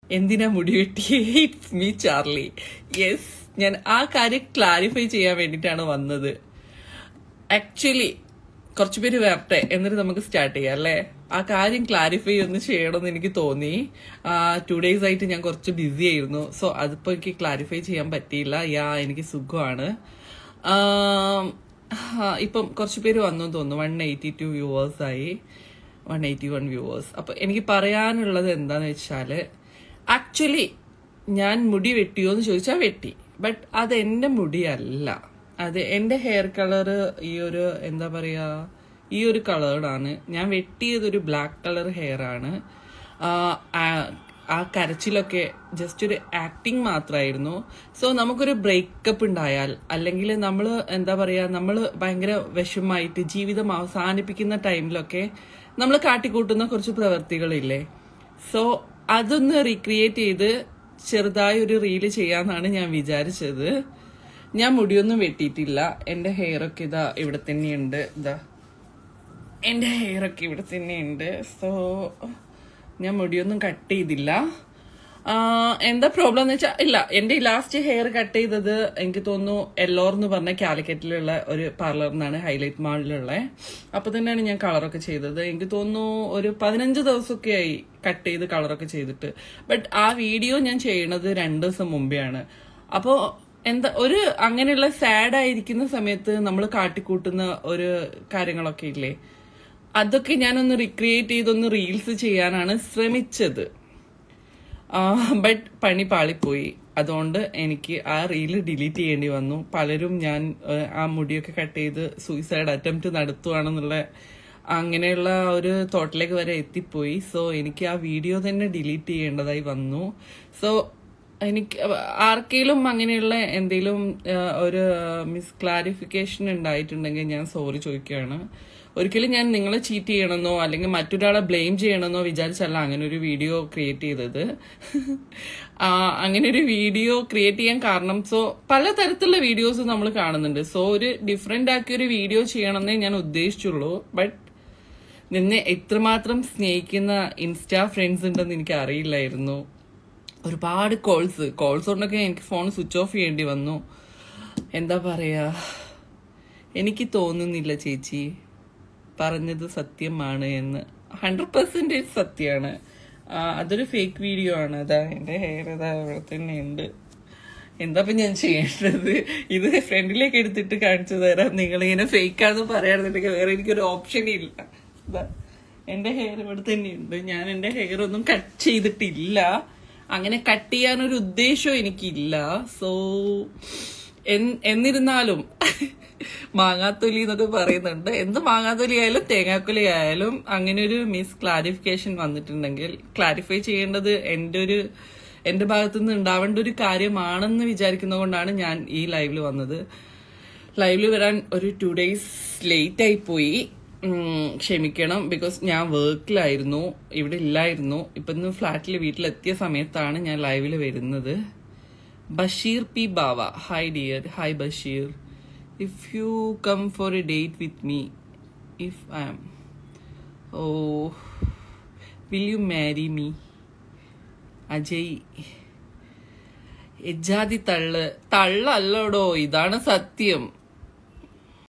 എന്തിനാ മുടി വെട്ടിയേ ഇറ്റ്സ് മീ ചാർലി യെസ് ഞാൻ ആ കാര്യം ക്ലാരിഫൈ ചെയ്യാൻ വേണ്ടിയിട്ടാണ് വന്നത് ആക്ച്വലി കുറച്ചു പേര് വരട്ടെ എന്നിട്ട് നമുക്ക് സ്റ്റാർട്ട് ചെയ്യാം അല്ലേ ആ കാര്യം ക്ലാരിഫൈ ഒന്ന് ചെയ്യണമെന്ന് എനിക്ക് തോന്നി ടു ഡേയ്സ് ആയിട്ട് ഞാൻ കുറച്ച് ബിസി ആയിരുന്നു സോ അതിപ്പോ എനിക്ക് ക്ലാരിഫൈ ചെയ്യാൻ പറ്റിയില്ല യാ എനിക്ക് സുഖമാണ് ആം, ആ, ഇപ്പം കുറച്ച് പേര് വന്നു എന്ന് തോന്നുന്നു വൺ എയ്റ്റി ടു വ്യൂവേഴ്സ് ആയി വൺ എയ്റ്റി വൺ വ്യൂവേഴ്സ് അപ്പൊ എനിക്ക് പറയാനുള്ളത് എന്താന്ന് വെച്ചാല് ആക്ച്വലി ഞാൻ മുടി വെട്ടിയോ എന്ന് ചോദിച്ചാൽ വെട്ടി ബട്ട് അത് എന്റെ മുടിയല്ല അത് എന്റെ ഹെയർ കളർ ഈ ഒരു എന്താ പറയാ ഈ ഒരു കളേർഡാണ് ഞാൻ വെട്ടിയത് ഒരു ബ്ലാക്ക് കളർ ഹെയർ ആണ് ആ, ആ- ആ കരച്ചിലൊക്കെ ജസ്റ്റ് ഒരു ആക്ടിങ് മാത്രമായിരുന്നു സോ നമുക്കൊരു ബ്രേക്കപ്പ് ഉണ്ടായാൽ അല്ലെങ്കിൽ നമ്മൾ എന്താ പറയാ നമ്മൾ ഭയങ്കര വിഷമായിട്ട് ജീവിതം അവസാനിപ്പിക്കുന്ന ടൈമിലൊക്കെ നമ്മൾ കാട്ടിക്കൂട്ടുന്ന കുറച്ച് പ്രവൃത്തികളില്ലേ സോ അതൊന്ന് റീക്രിയേറ്റ് ചെയ്ത് ചെറുതായി ഒരു റീല് ചെയ്യാന്നാണ് ഞാൻ വിചാരിച്ചത് ഞാൻ മുടിയൊന്നും വെട്ടിയിട്ടില്ല എന്റെ ഹെയർ ഒക്കെ ഇതാ ഇവിടെ തന്നെയുണ്ട് ഇതാ എന്റെ ഹെയർ ഒക്കെ ഇവിടെ തന്നെയുണ്ട് സോ ഞാൻ മുടിയൊന്നും കട്ട് ചെയ്തില്ല ആ, എന്താ പ്രോബ്ലം എന്ന് വെച്ചാൽ ഇല്ല എന്റെ ലാസ്റ്റ് ഹെയർ കട്ട് ചെയ്തത് എനിക്ക് തോന്നുന്നു എല്ലോർ എന്ന് പറഞ്ഞ കാലിക്കറ്റിലുള്ള ഒരു പാർലറിൽ നിന്നാണ് ഹൈലൈറ്റ് മാളിലുള്ള അപ്പൊ തന്നെയാണ് ഞാൻ കളറൊക്കെ ചെയ്തത് എനിക്ക് തോന്നുന്നു ഒരു പതിനഞ്ച് ദിവസമൊക്കെ ആയി കട്ട് ചെയ്ത് കളറൊക്കെ ചെയ്തിട്ട് ബട്ട് ആ വീഡിയോ ഞാൻ ചെയ്യണത് രണ്ട് ദിവസം മുമ്പെയാണ് അപ്പോ എന്താ ഒരു അങ്ങനെയുള്ള സാഡ് ആയിരിക്കുന്ന സമയത്ത് നമ്മൾ കാട്ടിക്കൂട്ടുന്ന ഒരു കാര്യങ്ങളൊക്കെ ഇല്ലേ അതൊക്കെ ഞാനൊന്ന് റിക്രിയേറ്റ് ചെയ്തൊന്ന് റീൽസ് ചെയ്യാനാണ് ശ്രമിച്ചത് ബട്ട് പണി പാളിപ്പോയി അതുകൊണ്ട് എനിക്ക് ആ റീല് ഡിലീറ്റ് ചെയ്യേണ്ടി വന്നു പലരും ഞാൻ ആ, ആ മുടിയൊക്കെ കട്ട് ചെയ്ത് സൂയിസൈഡ് അറ്റംപ്റ്റ് നടത്തുവാണെന്നുള്ള അങ്ങനെയുള്ള ഒരു തോട്ടിലേക്ക് വരെ എത്തിപ്പോയി സോ എനിക്ക് ആ വീഡിയോ തന്നെ ഡിലീറ്റ് ചെയ്യേണ്ടതായി വന്നു സോ എനിക്ക് ആർക്കെങ്കിലും അങ്ങനെയുള്ള എന്തെങ്കിലും ആ, ഒരു മിസ് ക്ലാരിഫിക്കേഷൻ ഉണ്ടായിട്ടുണ്ടെങ്കിൽ ഞാൻ സോറി ചോദിക്കുകയാണ് ഒരിക്കലും ഞാൻ നിങ്ങളെ ചീറ്റ് ചെയ്യണമെന്നോ അല്ലെങ്കിൽ മറ്റൊരാളെ ബ്ലെയിം ചെയ്യണമെന്നോ വിചാരിച്ചല്ല അങ്ങനെ ഒരു വീഡിയോ ക്രിയേറ്റ് ചെയ്തത് ആ, അങ്ങനെ ഒരു വീഡിയോ ക്രിയേറ്റ് ചെയ്യാൻ കാരണം സോ പലതരത്തിലുള്ള വീഡിയോസ് നമ്മൾ കാണുന്നുണ്ട് സോ ഒരു ഡിഫറെന്റ് ആക്കിയ ഒരു വീഡിയോ ചെയ്യണമെന്നേ ഞാൻ ഉദ്ദേശിച്ചുള്ളൂ ബട്ട് നിന്നെ എത്രമാത്രം സ്നേഹിക്കുന്ന ഇൻസ്റ്റാ ഫ്രണ്ട്സ് ഉണ്ടെന്ന് എനിക്ക് അറിയില്ലായിരുന്നു ഒരുപാട് കോൾസ് കോൾസ് കൊണ്ടൊക്കെ എനിക്ക് ഫോൺ സ്വിച്ച് ഓഫ് ചെയ്യേണ്ടി വന്നു എന്താ പറയാ എനിക്ക് തോന്നുന്നില്ല ചേച്ചി പറഞ്ഞത് സത്യമാണ് എന്ന് ഹൺഡ്രഡ് പെർസെന്റേജ് സത്യമാണ് ആ, അതൊരു ഫേക്ക് വീഡിയോ ആണ് അതാ എന്റെ ഹെയർ ഇതാ ഇവിടെ തന്നെ ഉണ്ട് എന്താ ഇപ്പൊ ഞാൻ ചെയ്യേണ്ടത് ഇത് ഫ്രണ്ടിലേക്ക് എടുത്തിട്ട് കാണിച്ചു തരാം നിങ്ങൾ ഇങ്ങനെ ഫേക്ക് ആണെന്ന് പറയാണെന്നുണ്ടെങ്കിൽ വേറെ എനിക്കൊരു ഓപ്ഷൻ ഇല്ല ഇതാ എന്റെ ഹെയർ ഇവിടെ തന്നെയുണ്ട് ഞാൻ എന്റെ ഹെയർ ഒന്നും കട്ട് ചെയ്തിട്ടില്ല അങ്ങനെ കട്ട് ചെയ്യാനൊരു ഉദ്ദേശവും എനിക്കില്ല സോ എന്നിരുന്നാലും മാങ്ങാത്തൊലി എന്നൊക്കെ പറയുന്നുണ്ട് എന്ത് മാങ്ങാത്തൊലി ആയാലും തേങ്ങാക്കൊലി ആയാലും അങ്ങനെ ഒരു മിസ് ക്ലാരിഫിക്കേഷൻ വന്നിട്ടുണ്ടെങ്കിൽ ക്ലാരിഫൈ ചെയ്യേണ്ടത് എൻ്റെ ഒരു എന്റെ ഭാഗത്തുനിന്ന് ഉണ്ടാവേണ്ട ഒരു കാര്യമാണെന്ന് വിചാരിക്കുന്നതുകൊണ്ടാണ് ഞാൻ ഈ ലൈവിൽ വന്നത് ലൈവിൽ വരാൻ ഒരു ടു ഡേയ്സ് ലേറ്റ് ആയി പോയി ഉം, ക്ഷമിക്കണം ബിക്കോസ് ഞാൻ വർക്കിലായിരുന്നു ഇവിടെ ഇല്ലായിരുന്നു ഇപ്പൊ ഇന്ന് ഫ്ലാറ്റിൽ വീട്ടിലെത്തിയ സമയത്താണ് ഞാൻ ലൈവിൽ വരുന്നത് Basheer P Bava hi dear hi Basheer if you come for a date with me if I am oh will you marry me Ajay എജാതി തള്ള് തള്ളല്ലോടോ ഇതാണ് സത്യം